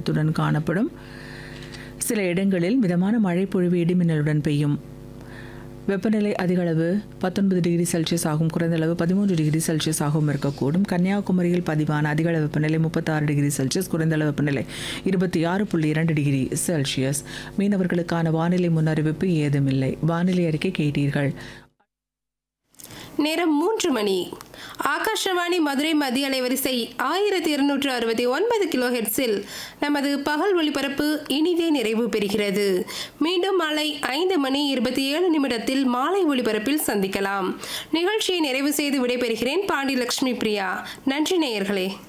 மேகமூட்டத்துடன் காணப்படும் சில இடங்களில் மிதமான மழை பொழிவு இடிமின்னலுடன் பெய்யும் வெப்பநிலை அதிகளவு பத்தொன்பது டிகிரி செல்சியஸ் ஆகும் குறைந்த அளவு பதிமூன்று டிகிரி செல்சியஸ் ஆகவும் இருக்கக்கூடும் கன்னியாகுமரியில் பதிவான அதிகளவு வெப்பநிலை முப்பத்தாறு டிகிரி செல்சியஸ் குறைந்த அளவு வெப்பநிலை இருபத்தி ஆறு புள்ளி இரண்டு டிகிரி செல்சியஸ் மீனவர்களுக்கான வானிலை முன்னறிவிப்பு ஏதுமில்லை வானிலை அறிக்கை கேட்டீர்கள் நேரம் மூன்று மணி ஆகாஷவாணி மதுரை மத்திய அலைவரிசை ஆயிரத்தி இருநூற்று அறுபத்தி ஒன்பது கிலோ ஹெட்ஸில் நமது பகல் ஒளிபரப்பு இனிதே நிறைவு பெறுகிறது மீண்டும் மாலை ஐந்து மணி இருபத்தி ஏழு நிமிடத்தில் மாலை ஒளிபரப்பில் சந்திக்கலாம் நிகழ்ச்சியை நிறைவு செய்து விடைபெறுகிறேன் பாண்டி லட்சுமி பிரியா நன்றி நேயர்களே